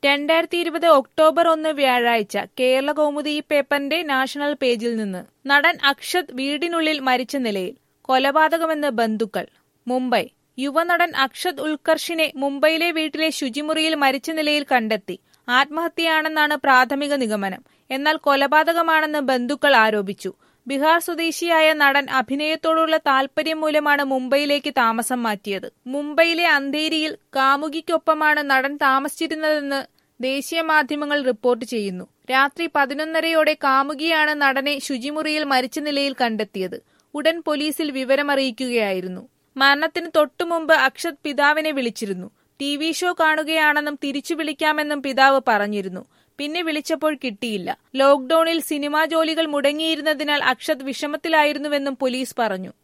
രണ്ടായിരത്തി ഇരുപത് ഒക്ടോബർ ഒന്ന് വ്യാഴാഴ്ച കേരള കൗമുദി ഈ പേപ്പറിന്റെ നാഷണൽ പേജിൽ നിന്ന് നടൻ അക്ഷത് വീടിനുള്ളിൽ മരിച്ച നിലയിൽ കൊലപാതകമെന്ന് ബന്ധുക്കൾ മുംബൈ യുവനടൻ അക്ഷത് ഉൽക്കർഷിനെ മുംബൈയിലെ വീട്ടിലെ ശുചിമുറിയിൽ മരിച്ച നിലയിൽ കണ്ടെത്തി ആത്മഹത്യയാണെന്നാണ് പ്രാഥമിക നിഗമനം എന്നാൽ കൊലപാതകമാണെന്ന് ബന്ധുക്കൾ ആരോപിച്ചു ബീഹാർ സ്വദേശിയായ നടൻ അഭിനയത്തോടുള്ള താൽപര്യം മൂലമാണ് മുംബൈയിലേക്ക് താമസം മാറ്റിയത് മുംബൈയിലെ അന്ധേരിയിൽ കാമുകിക്കൊപ്പമാണ് നടൻ താമസിച്ചിരുന്നതെന്ന് ദേശീയ മാധ്യമങ്ങൾ റിപ്പോർട്ട് ചെയ്യുന്നു രാത്രി പതിനൊന്നരയോടെ കാമുകിയാണ് നടനെ ശുചിമുറിയിൽ മരിച്ച നിലയിൽ കണ്ടെത്തിയത് ഉടൻ പോലീസിൽ വിവരമറിയിക്കുകയായിരുന്നു മരണത്തിന് തൊട്ടുമുമ്പ് അക്ഷത് പിതാവിനെ വിളിച്ചിരുന്നു ടി വി ഷോ കാണുകയാണെന്നും തിരിച്ചു വിളിക്കാമെന്നും പിതാവ് പറഞ്ഞിരുന്നു പിന്നെ വിളിച്ചപ്പോൾ കിട്ടിയില്ല ലോക്ഡൌണിൽ സിനിമാ ജോലികൾ മുടങ്ങിയിരുന്നതിനാൽ അക്ഷത് വിഷമത്തിലായിരുന്നുവെന്നും പോലീസ് പറഞ്ഞു